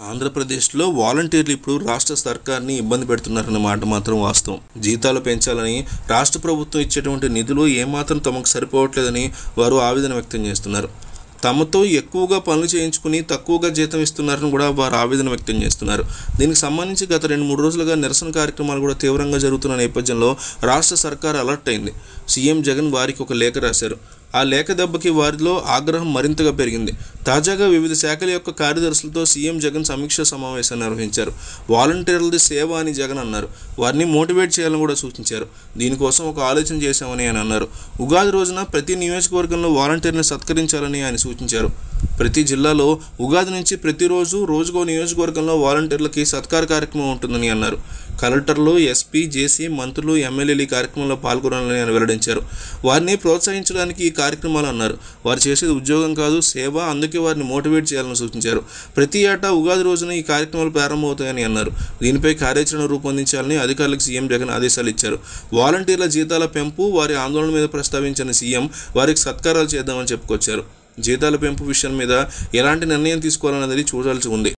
ఆంధ్రప్రదేశ్లో వాలంటీర్లు ఇప్పుడు రాష్ట్ర సర్కార్ని ఇబ్బంది పెడుతున్నారన్న మాట మాత్రం వాస్తవం జీతాలు పెంచాలని రాష్ట్ర ప్రభుత్వం ఇచ్చేటువంటి నిధులు ఏమాత్రం తమకు సరిపోవట్లేదని వారు ఆవేదన వ్యక్తం చేస్తున్నారు తమతో ఎక్కువగా పనులు చేయించుకుని తక్కువగా జీతం ఇస్తున్నారని కూడా వారు ఆవేదన వ్యక్తం చేస్తున్నారు దీనికి సంబంధించి గత రెండు మూడు రోజులుగా నిరసన కార్యక్రమాలు కూడా తీవ్రంగా జరుగుతున్న నేపథ్యంలో రాష్ట్ర సర్కార్ అలర్ట్ అయింది సీఎం జగన్ వారికి ఒక లేఖ రాశారు ఆ లేఖ దెబ్బకి వారిలో ఆగ్రహం మరింతగా పెరిగింది తాజాగా వివిధ శాఖల యొక్క కార్యదర్శులతో సీఎం జగన్ సమీక్ష సమావేశాన్ని నిర్వహించారు వాలంటీర్లది సేవ అని జగన్ అన్నారు వారిని మోటివేట్ చేయాలని కూడా సూచించారు దీనికోసం ఒక ఆలోచన చేశామని ఆయన అన్నారు ఉగాది రోజున ప్రతి నియోజకవర్గంలో వాలంటీర్ని సత్కరించాలని ఆయన సూచించారు ప్రతి జిల్లాలో ఉగాది నుంచి ప్రతిరోజు రోజుకో నియోజకవర్గంలో వాలంటీర్లకి సత్కార కార్యక్రమం ఉంటుందని అన్నారు కలెక్టర్లు ఎస్పీ జేసీ మంత్రులు ఎమ్మెల్యేలు ఈ కార్యక్రమంలో పాల్గొనాలని ఆయన వెల్లడించారు వారిని ప్రోత్సహించడానికి ఈ కార్యక్రమాలు అన్నారు వారు చేసేది ఉద్యోగం కాదు సేవ అందుకే వారిని మోటివేట్ చేయాలని సూచించారు ప్రతి ఏటా ఉగాది రోజున ఈ కార్యక్రమాలు ప్రారంభమవుతాయని అన్నారు దీనిపై కార్యాచరణ రూపొందించాలని అధికారులకు సీఎం జగన్ ఆదేశాలు ఇచ్చారు వాలంటీర్ల జీతాల పెంపు వారి ఆందోళన మీద ప్రస్తావించిన సీఎం వారికి సత్కారాలు చేద్దామని చెప్పుకొచ్చారు జీతాల పెంపు విషయం మీద ఎలాంటి నిర్ణయం తీసుకోవాలన్నది చూడాల్సి ఉంది